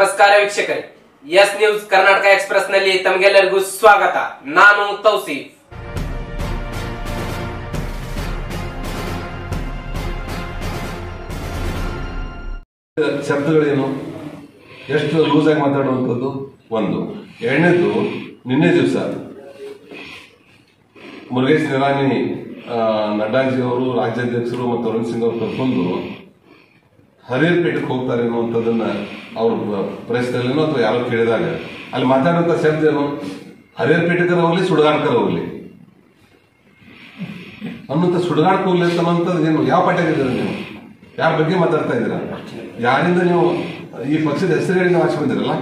ನಮಸ್ಕಾರ ವೀಕ್ಷಕರೇ S news Karnataka express ನಲ್ಲಿ ತಮಗೆಲ್ಲರಿಗೂ ಸ್ವಾಗತ ನಾನು ತೌಸೀಫ್ ಶಬ್ದಗಳೇನು ಎಷ್ಟು ಲೂಸ್ ಆಗಿ ಮಾತಾಡುವಂಥದ್ದು ಒಂದು ಎರಡನೇದು ನಿನ್ನೆ ದಿವಸ ಮುರುಗೇಶ್ ನಿರಾಣಿ ಆ, ನಡ್ಡಾಜಿ ಅವರು ರಾಜ್ಯಾಧ್ಯಕ್ಷರು ಮತ್ತು ಅರುಣ್ ಸಿಂಗ್ ಅವರು ಕರ್ಕೊಂಡು ಹರಿಹರಪೇಟೆಗೆ ಹೋಗ್ತಾರೆ ಅನ್ನುವಂಥದ್ದನ್ನ ಅವರು ಪ್ರೆಸ್ನಲ್ಲೇನೋ ಅಥವಾ ಯಾರೋ ಕೇಳಿದಾಗ ಅಲ್ಲಿ ಮಾತಾಡುವಂಥ ಶಬ್ದ ಏನು ಹರಿಹರಪೇಟೆಗರ ಹೋಗ್ಲಿ ಸುಡಗಾಡ್ಕರ ಹೋಗ್ಲಿ ಅನ್ನೋಂಥ ಸುಡಗಾಡ್ಕ ಹೋಗ್ಲಿ ಅನ್ನೋಂಥದ್ದು ಏನು ಯಾವ ಪಾಠ್ಯಾಗಿದ್ದೀರ ನೀವು ಯಾರ ಬಗ್ಗೆ ಮಾತಾಡ್ತಾ ಇದ್ದೀರಾ ಯಾರಿಂದ ನೀವು ಈ ಪಕ್ಷದ ಹೆಸರು ಹೇಳಿ ನೀವು ಆಚೆ ಬಂದಿರಲ್ಲ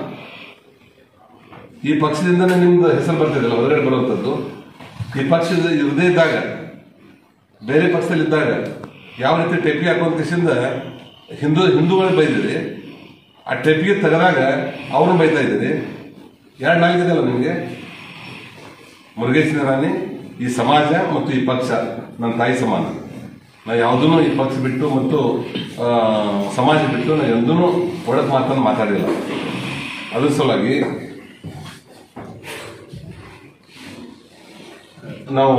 ಈ ಪಕ್ಷದಿಂದನೇ ನಿಮ್ದು ಹೆಸರು ಬರ್ತಿದ್ದಲ್ಲ ಹೊರಗಡೆ ಬರುವಂಥದ್ದು ಈ ಪಕ್ಷದ ಇರದೇ ಇದ್ದಾಗ ಬೇರೆ ಪಕ್ಷದಲ್ಲಿ ಇದ್ದಾಗ ಯಾವ ರೀತಿ ಟೆಪ್ಪಿ ಹಾಕುವಂತ ಕಿಸಿಂದ ಹಿಂದೂ ಹಿಂದೂಗಳಿಗೆ ಬೈದಿರಿ ಆ ಟೆಪ್ಪಿಗೆ ತೆಗೆದಾಗ ಅವ್ರನ್ನ ಬೈತಾ ಇದ್ದೀರಿ ಎರಡು ನಾಲ್ಕಿದೆಯಲ್ಲ ನಿಮಗೆ ಮುರುಗೇಶ್ ನಿರಾಣಿ ಈ ಸಮಾಜ ಮತ್ತು ಈ ಪಕ್ಷ ನನ್ನ ತಾಯಿ ಸಮಾನ ನಾ ಯಾವುದೂ ಈ ಪಕ್ಷ ಬಿಟ್ಟು ಮತ್ತು ಆ, ಸಮಾಜ ಬಿಟ್ಟು ನಾ ಎಂದೂ ಒಳಗೆ ಮಾತನ್ನು ಮಾತಾಡಿಲ್ಲ ಅದ್ರ ಸಲುವಾಗಿ ನಾವು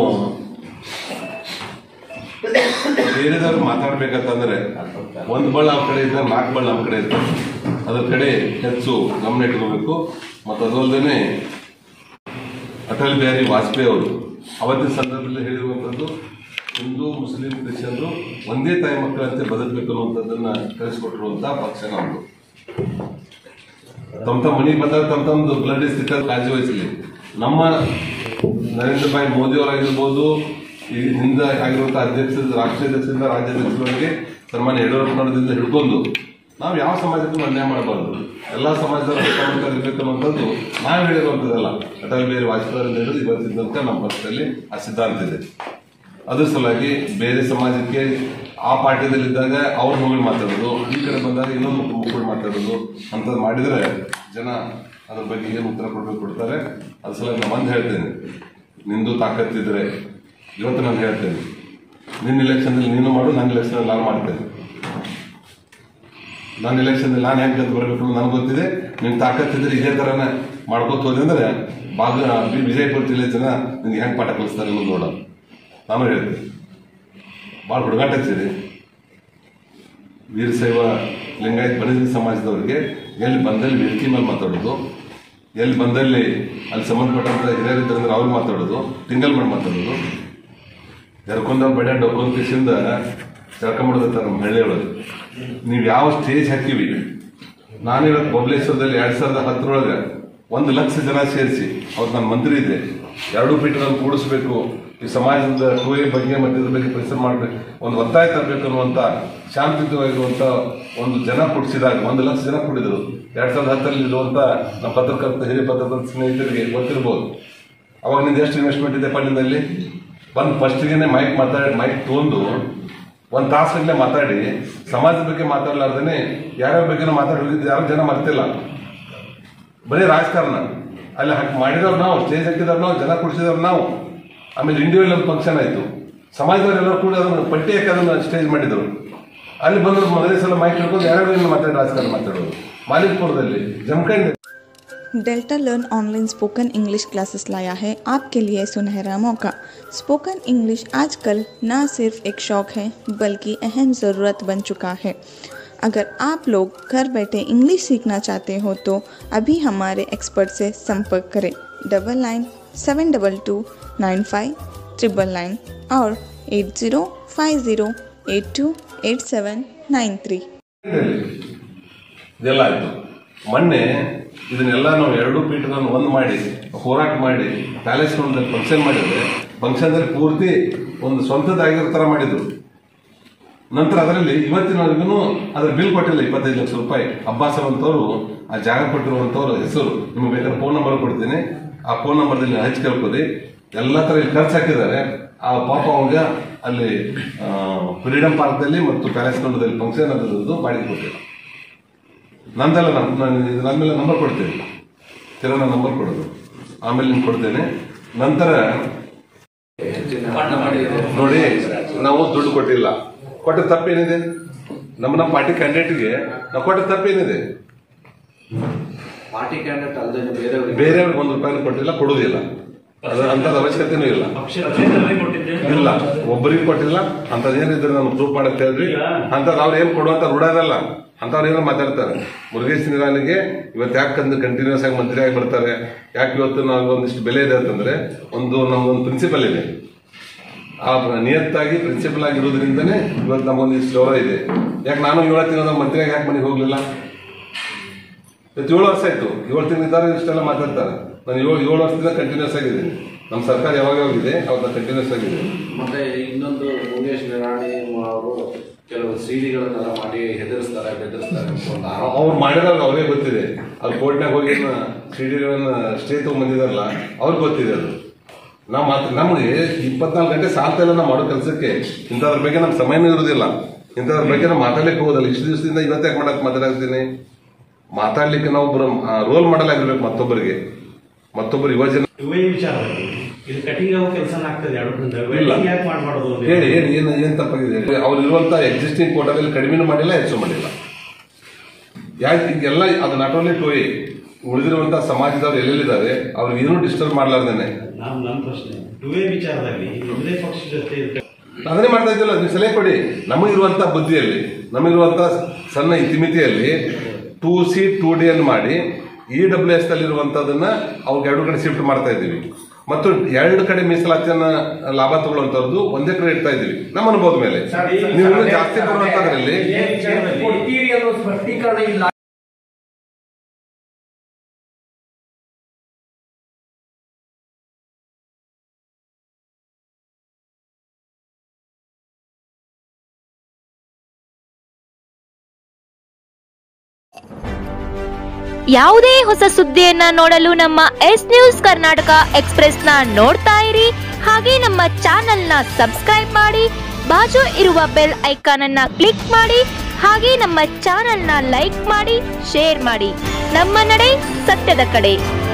ಬೇರೆದವ್ರು ಮಾತಾಡ್ಬೇಕಂತಂದ್ರೆ ಒಂದ್ ಬಳ್ಳ ನಮ್ಮ ಕಡೆ ಇದ್ದಾಗ ನಾಲ್ಕು ಬಳ್ಳ ನಮ್ಮ ಕಡೆ ಇರ್ತಾರೆ ಅದ್ರ ಕಡೆ ಹೆಚ್ಚು ಗಮನ ಇಟ್ಕೋಬೇಕು ಮತ್ತು ಅದಲ್ಲದೆ ಅಟಲ್ ಬಿಹಾರಿ ವಾಜಪೇಯಿ ಅವರು ಅವತ್ತಿನ ಸಂದರ್ಭದಲ್ಲಿ ಹೇಳಿರುವಂಥದ್ದು ಹಿಂದೂ ಮುಸ್ಲಿಂ ಕ್ರಿಶ್ಚಿಯನ್ರು ಒಂದೇ ತಾಯಿ ಮಕ್ಕಳಂತೆ ಬದುಕಬೇಕು ಅನ್ನುವಂಥದ್ದನ್ನ ತಿಳಿಸ್ಕೊಟ್ಟಿರುವಂತ ಪಕ್ಷ ನಮ್ದು ತಮ್ಮ ತಮ್ಮ ಮನೆಗೆ ಬಂದಾಗ ತಮ್ಮ ತಮ್ಮದು ಬ್ಲಡ್ ಸ್ಥಿತಿ ಕಾಳಜಿ ವಹಿಸಲಿ ನಮ್ಮ ನರೇಂದ್ರ ಭಾಯಿ ಮೋದಿ ಅವರಾಗಿರ್ಬೋದು ಈ ಹಿಂದೆ ಆಗಿರುವಂತ ಅಧ್ಯಕ್ಷ ರಾಷ್ಟ್ರೀಯ ಅಧ್ಯಕ್ಷರಿಂದ ರಾಜ್ಯಾಧ್ಯಕ್ಷರವರೆಗೆ ಸನ್ಮಾನ್ಯ ಯಡಿಯೂರಪ್ಪನವರಿಂದ ಹಿಡ್ಕೊಂಡು ನಾವು ಯಾವ ಸಮಾಜಕ್ಕೂ ಅನ್ಯಾಯ ಮಾಡಬಾರ್ದು ಎಲ್ಲಾ ಸಮಾಜದವರು ಸಮಾಜದಲ್ಲಿ ಇರ್ಬೇಕು ಅನ್ನುವಂಥದ್ದು ನಾವು ಹೇಳಿರುವಂಥದ್ದಲ್ಲ ಅಟಲ್ ಬಿಹಾರಿ ವಾಜಪೇಯಿ ಅವರಿಂದ ಹಿಡಿದು ಇವತ್ತಿನ ತನಕ ನಮ್ಮ ಪಕ್ಷದಲ್ಲಿ ಆ ಸಿದ್ಧಾಂತ ಇದೆ ಅದ್ರ ಸಲುವಾಗಿ ಬೇರೆ ಸಮಾಜಕ್ಕೆ ಆ ಪಾಠ್ಯದಲ್ಲಿದ್ದಾಗ ಅವ್ರ ಮಗಳು ಮಾತಾಡೋದು ಈ ಕಡೆ ಬಂದಾಗ ಇನ್ನೊಂದು ಮಕ್ಕಳು ಮಾತಾಡೋದು ಅಂಥದ್ದು ಮಾಡಿದ್ರೆ ಜನ ಅದ್ರ ಬಗ್ಗೆ ಏನು ಉತ್ತರ ಕೊಡ್ಬೇಕು ಕೊಡ್ತಾರೆ ಅದ್ರ ಸಲುವಾಗಿ ನಾನು ಒಂದು ಹೇಳ್ತೇನೆ ನಿಂದು ತಾಕತ್ತಿದ್ರೆ ಇವತ್ತು ನಾನು ಹೇಳ್ತೇನೆ ನಿನ್ನ ಇಲೆಕ್ಷನ್ದಲ್ಲಿ ನೀನು ಮಾಡು ನನ್ನ ಇಲೆಕ್ಷನ್ ನಾನು ಮಾಡ್ತೇನೆ ನನ್ನ ಇಲೆಕ್ಷನ್ ನಾನು ಹೆಂಗೆ ಗೆದ್ದು ಬರಬೇಕು ಅನ್ನೋದು ನನಗೆ ಗೊತ್ತಿದೆ ನಿನ್ ತಾಕತ್ತಿದ್ರೆ ಇದೇ ಥರನೇ ಮಾಡ್ಕೋತ ಹೋದೆ ಅಂದ್ರೆ ಬಾಗ ಬಿ- ವಿಜಯಪುರ ಜಿಲ್ಲೆ ಜನ ನಿನ್ಗೆ ಹೆಂಗೆ ಪಾಠ ಕಲಿಸ್ತಾರೆ ಅನ್ನೋದು ನೋಡ ನಾನು ಹೇಳ್ತೀನಿ ಭಾಳ ಹುಡುಗಾಟ ಹಚ್ಚಿರಿ ವೀರಶೈವ ಲಿಂಗಾಯತ್ ಬಣಿಜ ಸಮಾಜದವರಿಗೆ ಎಲ್ಲಿ ಬಂದಲ್ಲಿ ವೇದಿಕೆ ಮೇಲೆ ಮಾತಾಡೋದು ಎಲ್ಲಿ ಬಂದಲ್ಲಿ ಅಲ್ಲಿ ಸಂಬಂಧಪಟ್ಟಂತ ಹಿರಿಯರಿದ್ದಾರೆ ಅಂದ್ರೆ ಅವ್ರು ಮಾತಾಡೋದು ಟಿಂಗಲ್ ಮಾಡಿ ಮಾತಾಡೋದು ಜರ್ಕೊಂಡ ಬಡ ಡೊಕ್ಕೊಂಡ್ ಕಿಸಿಂದ ಜಳಕ ಮಾಡೋದತ್ತಾರ ನಮ್ಮ ಹಳ್ಳಿಯೊಳಗೆ ನೀವು ಯಾವ ಸ್ಟೇಜ್ ಹಾಕಿವಿ ನಾನು ಇವತ್ತು ಬಬಲೇಶ್ವರದಲ್ಲಿ ಎರಡ್ ಸಾವಿರದ ಹತ್ತರೊಳಗೆ ಒಂದು ಲಕ್ಷ ಜನ ಸೇರಿಸಿ ಅವತ್ತು ನಾನು ಮಂತ್ರಿ ಇದ್ದೆ ಎರಡೂ ಪೀಠಗಳನ್ನು ಕೂಡಿಸ್ಬೇಕು ಈ ಸಮಾಜದ ಕ್ರೂಯ ಬಗ್ಗೆ ಮತ್ತೆ ಇದ್ರ ಬಗ್ಗೆ ಪರಿಸರ ಮಾಡಬೇಕು ಒಂದು ಒತ್ತಾಯ ತರಬೇಕು ಅನ್ನುವಂತ ಶಾಂತಿಯುತವಾಗಿರುವಂತ ಒಂದು ಜನ ಕೊಡಿಸಿದಾಗ ಒಂದು ಲಕ್ಷ ಜನ ಕೂಡಿದ್ರು ಎರಡ್ ಸಾವಿರದ ಹತ್ತರಲ್ಲಿ ಇರುವಂತ ನಮ್ಮ ಪತ್ರಕರ್ತ ಹಿರಿಯ ಪತ್ರಕರ್ತ ಸ್ನೇಹಿತರಿಗೆ ಗೊತ್ತಿರ್ಬೋದು ಅವಾಗ ನಿಂದ ಎಷ್ಟು ಇನ್ವೆಸ್ಟ್ಮೆಂಟ್ ಇದೆ ಫಂಡಿನಲ್ಲಿ ಬಂದು ಫಸ್ಟ್ಗೆನೆ ಮೈಕ್ ಮಾತಾಡಿ ಮೈಕ್ ತೊಗೊಂಡು ಒಂದು ತಾಸಲ್ಲೇ ಮಾತಾಡಿ ಸಮಾಜದ ಬಗ್ಗೆ ಮಾತಾಡಲಾರ್ದೇನೆ ಯಾರ್ಯಾರ ಬಗ್ಗೆ ಮಾತಾಡಿ ಹೋಗಿದ್ದು ಯಾರು ಜನ ಮರ್ತಿಲ್ಲ ಬರೀ ರಾಜಕಾರಣ ಅಲ್ಲಿ ಹಾಕಿ ಮಾಡಿದವ್ರು ನಾವು ಸ್ಟೇಜ್ ಹಾಕಿದವ್ರು ನಾವು ಜನ ಕುಡಿಸಿದವ್ರು ನಾವು ಆಮೇಲೆ ಇಂಡಿವಿಜುವಲ್ ಫಂಕ್ಷನ್ ಆಯ್ತು ಸಮಾಜದವರೆಲ್ಲರೂ ಕೂಡ ಅದನ್ನು ಪಟ್ಟಿ ಹಾಕಿ ಅದನ್ನು ಸ್ಟೇಜ್ ಮಾಡಿದ್ರು ಅಲ್ಲಿ ಬಂದ್ರು ಮೊದಲನೇ ಸಲ ಮೈಕ್ ಹಿಡ್ಕೊಂಡು ಯಾರ್ಯಾರು ಮಾತಾಡಿ ರಾಜಕಾರಣ ಮಾತಾಡೋದು ಮಾಲಿಕ್ಪುರದಲ್ಲಿ Jamkhandi Delta learn online spoken English classes लाया है आपके लिए सुनहरा मौका स्पोकन इंग्लिश आजकल न सिर्फ एक शौक है बल्कि अहम ज़रूरत बन चुका है अगर आप लोग घर बैठे इंग्लिश सीखना चाहते हो तो अभी हमारे एक्सपर्ट से संपर्क करें double nine seven double two nine five triple nine और eight zero five zero eight two eight seven nine three ಇದೆಲ್ಲ ಆಯ್ತು ಮೊನ್ನೆ ಇದನ್ನೆಲ್ಲ ನಾವು ಎರಡೂ ಪೀಠಗಳನ್ನು ಒಂದು ಮಾಡಿ ಹೋರಾಟ ಮಾಡಿ ಪ್ಯಾಲೇಸ್ ಗ್ರೌಂಡಲ್ಲಿ ಫಂಕ್ಷನ್ ಮಾಡಿದ್ರೆ ಫಂಕ್ಷನ್ದಲ್ಲಿ ಪೂರ್ತಿ ಒಂದು ಸ್ವಂತದಾಗಿರೋ ಥರ ಮಾಡಿದ್ರು ನಂತರ ಅದರಲ್ಲಿ ಇವತ್ತಿನವರೆಗೂ ಅದ್ರ ಬಿಲ್ ಕೊಟ್ಟಿಲ್ಲ ಇಪ್ಪತ್ತೈದು ಲಕ್ಷ ರೂಪಾಯಿ ಅಬ್ಬಾಸ್ ಅಂತವರು ಆ ಜಾಗ ಕೊಟ್ಟಿರುವಂತವ್ರ ಹೆಸರು ನಿಮ್ಗೆ ಬೇಕಾದ್ರೆ ಫೋನ್ ನಂಬರ್ ಕೊಡ್ತೀನಿ ಆ ಫೋನ್ ನಂಬರ್ದಲ್ಲಿ ಹಚ್ಚಿ ಕೇಳ್ಕೊರಿ ಎಲ್ಲ ತರ ಇಲ್ಲಿ ಖರ್ಚು ಹಾಕಿದ್ದಾರೆ ಆ ಪಾಪ ಅವಾಗ ಅಲ್ಲಿ ಫ್ರೀಡಂ ಪಾರ್ಕ್ದಲ್ಲಿ ಮತ್ತು ಪ್ಯಾಲೇಸ್ ಗ್ರೌಂಡದಲ್ಲಿ ಫಂಕ್ಷನ್ ಅದರದ್ದು ಬಾಡಿಗೆ ಕೊಟ್ಟಿಲ್ಲ ನಂದಲ್ಲ ನಾನು ನಾನು ಇದು ನನ್ನ ಮೇಲೆ ನಂಬರ್ ಕೊಡ್ತೇನೆ ಕಿರಣ ನಂಬರ್ ಕೊಡೋದು ಆಮೇಲೆ ನಿಮ್ಗೆ ಕೊಡ್ತೇನೆ ನಂತರ ನೋಡಿ ನಾವು ದುಡ್ಡು ಕೊಟ್ಟಿಲ್ಲ ಕೊಟ್ಟ ತಪ್ಪೇನಿದೆ ನಮ್ಮ ನಮ್ಮ ಪಾರ್ಟಿ ಕ್ಯಾಂಡಿಡೇಟ್ಗೆ ನಾವು ಕೊಟ್ಟ ತಪ್ಪೇನಿದೆ ಪಾರ್ಟಿ ಕ್ಯಾಂಡಿಡೇಟ್ ಅಲ್ಲದೆ ಬೇರೆಯವ್ರಿಗೆ ಬೇರೆಯವ್ರಿಗೆ ಒಂದು ರೂಪಾಯಿನೂ ಕೊಟ್ಟಿಲ್ಲ ಕೊಡುವುದಿಲ್ಲ ಅದು ಅಂಥದ್ದು ಅವಶ್ಯಕತೆನೂ ಇಲ್ಲ ಇಲ್ಲ ಒಬ್ಬರಿಗೆ ಕೊಟ್ಟಿಲ್ಲ ಅಂಥದ್ದು ಏನಿದ್ರೆ ನಾನು ಪ್ರೂಫ್ ಮಾಡಕ್ ಹೇಳ್ರಿ ಅಂಥದ್ದು ಅವ್ರು ಏನು ಕೊಡುವಂತ ರೂಢದಲ್ಲ ಅಂಥವ್ರು ಏನೋ ಮಾತಾಡ್ತಾರೆ ಮುರುಗೇಶ್ ನಿರಾಣಿಗೆ ಇವತ್ತು ಯಾಕೆ ಕಂಟಿನ್ಯೂಸ್ ಆಗಿ ಮಂತ್ರಿ ಆಗಿ ಬರ್ತಾರೆ ಯಾಕೆ ಇವತ್ತು ನಾವು ಒಂದಿಷ್ಟು ಬೆಲೆ ಇದೆ ಅಂತಂದ್ರೆ ಒಂದು ನಮ್ದೊಂದು ಪ್ರಿನ್ಸಿಪಲ್ ಇದೆ ಆ ನಿಯತ್ತಾಗಿ ಪ್ರಿನ್ಸಿಪಲ್ ಆಗಿರೋದ್ರಿಂದನೇ ಇವತ್ತು ನಮಗೊಂದಿಷ್ಟು ಗೌರವ ಇದೆ ಯಾಕೆ ನಾನು ಏಳು ತಿಂಗಳ ಮಂತ್ರಿಯಾಗಿ ಯಾಕೆ ಮನೆಗೆ ಹೋಗ್ಲಿಲ್ಲ ಇವತ್ತು ಏಳು ವರ್ಷ ಆಯ್ತು ಏಳು ತಿಂಗಳಿದ್ದಾರೆ ಇಷ್ಟೆಲ್ಲ ಮಾತಾಡ್ತಾರೆ ನಾನು ಏಳು ಏಳು ವರ್ಷದಿಂದ ಕಂಟಿನ್ಯೂಸ್ ಆಗಿದ್ದೀನಿ ನಮ್ಮ ಸರ್ಕಾರ ಯಾವಾಗ ಯಾವಾಗಿದೆ ಅವಾಗ ಕಂಟಿನ್ಯೂಸ್ ಆಗಿದೆ ಮತ್ತೆ ಇನ್ನೊಂದು ಮುರುಗೇಶ್ ನಿರಾಣಿ ಅವರು ಕೆಲವು ಸಿಡಿಗಳನ್ನೆಲ್ಲ ಮಾಡಿ ಹೆದರಿಸ್ತಾರೆ ಬೆದರಿಸ್ತಾರೆ ಅಂತ ಒಂದು ಆರೋಪ ಅವ್ರು ಮಾಡಿದಾಗ ಅವ್ರಿಗೆ ಗೊತ್ತಿದೆ ಅಲ್ಲಿ ಕೋರ್ಟ್ನಾಗ ಹೋಗಿ ಸಿಡಿಗಳನ್ನ ಸ್ಟೇ ತಗೊಂಡ್ಬಂದಿದಾರಲ್ಲ ಅವ್ರಿಗೆ ಗೊತ್ತಿದೆ ಅದು ನಾವು ಮಾತ್ರ ನಮಗೆ ಇಪ್ಪತ್ನಾಲ್ಕು ಗಂಟೆ ಸಾಲ್ತಾ ಇಲ್ಲ ನಾವು ಮಾಡೋ ಕೆಲಸಕ್ಕೆ ಇಂಥದ್ರ ಬಗ್ಗೆ ನಮ್ಮ ಸಮಯನೂ ಇರೋದಿಲ್ಲ ಇಂಥದ್ರ ಬಗ್ಗೆ ನಾವು ಮಾತಾಡ್ಲಿಕ್ಕೆ ಹೋಗೋದಿಲ್ಲ ಇಷ್ಟು ದಿವಸದಿಂದ ಇವತ್ತು ಯಾಕೆ ಮಾಡಕ್ ಮಾತಾಡ್ತೀನಿ ಮಾತಾಡ್ಲಿಕ್ಕೆ ನಾವು ರೋಲ್ ಮಾಡಲ್ ಆಗಿರ್ಬೇಕು ಮತ್ತೊಬ್ಬರಿಗೆ ಮತ್ತೊಬ್ಬರು ಯುವಜನ ಯುವ ವಿಚಾರದಲ್ಲಿ ಇದು ಕಟಿಂಗ್ ಆಗೋ ಕೆಲಸ ಆಗ್ತದೆ ಎರಡು ಇಲ್ಲ. ಯಾಕೆ ಮಾಡಬಾರ್ದು ಅಂತ ಹೇಳಿ ಹೇಳಿ ಏನು ಏನು ತಪ್ಪಾಗಿದೆ ಅವ್ರು ಇರುವಂತ ಎಕ್ಸಿಸ್ಟಿಂಗ್ ಕೋಟಾದಲ್ಲಿ ಕಡಿಮೆನೂ ಮಾಡಿಲ್ಲ ಹೆಚ್ಚು ಮಾಡಿಲ್ಲ ಯಾಕೆ ಈಗೆಲ್ಲ ಅದು ನಾಟ್ ಓನ್ಲಿ ಟೋಯಿ ಉಳಿದಿರುವಂತ ಸಮಾಜದವ್ರು ಎಲ್ಲೆಲ್ಲಿದ್ದಾರೆ ಅವ್ರಿಗೆ ಏನೂ ಡಿಸ್ಟರ್ಬ್ ಮಾಡ್ಲಾರ್ದೇನೆ ನಾವು ನಮ್ಮ ಪ್ರಶ್ನೆ ಯುವ ವಿಚಾರದಲ್ಲಿ ಯಾವುದೇ ಪಕ್ಷ ಜೊತೆ ಇದು ಅದನ್ನೇ ಮಾಡ್ತಾ ಇದ್ದಿಲ್ಲ ನೀವು ಸಲಹೆ ಕೊಡಿ ನಮಗಿರುವಂತ ಬುದ್ಧಿಯಲ್ಲಿ ನಮಗಿರುವಂತ ಸಣ್ಣ ಇತಿಮಿತಿಯಲ್ಲಿ ಟೂ ಸಿ ಟೂ ಡಿ ಅನ್ನು ಮಾಡಿ ಇ ಡಬ್ಲ್ಯೂ ಎಸ್ ಅಲ್ಲಿರುವಂತದನ್ನ ಅವ್ರಿಗೆ ಎರಡು ಕಡೆ ಶಿಫ್ಟ್ ಮಾಡ್ತಾ ಇದ್ದೀವಿ ಮತ್ತು ಎರಡು ಕಡೆ ಮೀಸಲಾತಿಯನ್ನ ಲಾಭ ತಗೊಳ್ಳುವಂತದ್ದು ಒಂದೇ ಕಡೆ ಇಡ್ತಾ ಇದ್ದೀವಿ ನಮ್ಮ ಅನುಭವದ ಮೇಲೆ ನೀವು ಇನ್ನೂ ಜಾಸ್ತಿ ಬರುವಂತದ್ರಲ್ಲಿ ಕೊಡ್ತೀರಿ ಅನ್ನೋ ಸ್ಪಷ್ಟೀಕರಣ ಇಲ್ಲ ಯಾವುದೇ ಹೊಸ ಸುದ್ದಿಯನ್ನ ನೋಡಲು ನಮ್ಮ ಎಸ್ ನ್ಯೂಸ್ ಕರ್ನಾಟಕ ಎಕ್ಸ್ಪ್ರೆಸ್ನ ನೋಡ್ತಾ ಇರಿ ಹಾಗೆ ನಮ್ಮ ಚಾನೆಲ್ನ ಸಬ್ಸ್ಕ್ರೈಬ್ ಮಾಡಿ ಬಾಜು ಇರುವ ಬೆಲ್ ಐಕಾನ್ ಅನ್ನ ಕ್ಲಿಕ್ ಮಾಡಿ ಹಾಗೆ ನಮ್ಮ ಚಾನೆಲ್ನ ಲೈಕ್ ಮಾಡಿ ಶೇರ್ ಮಾಡಿ ನಮ್ಮ ನಡೆ ಸತ್ಯದ ಕಡೆ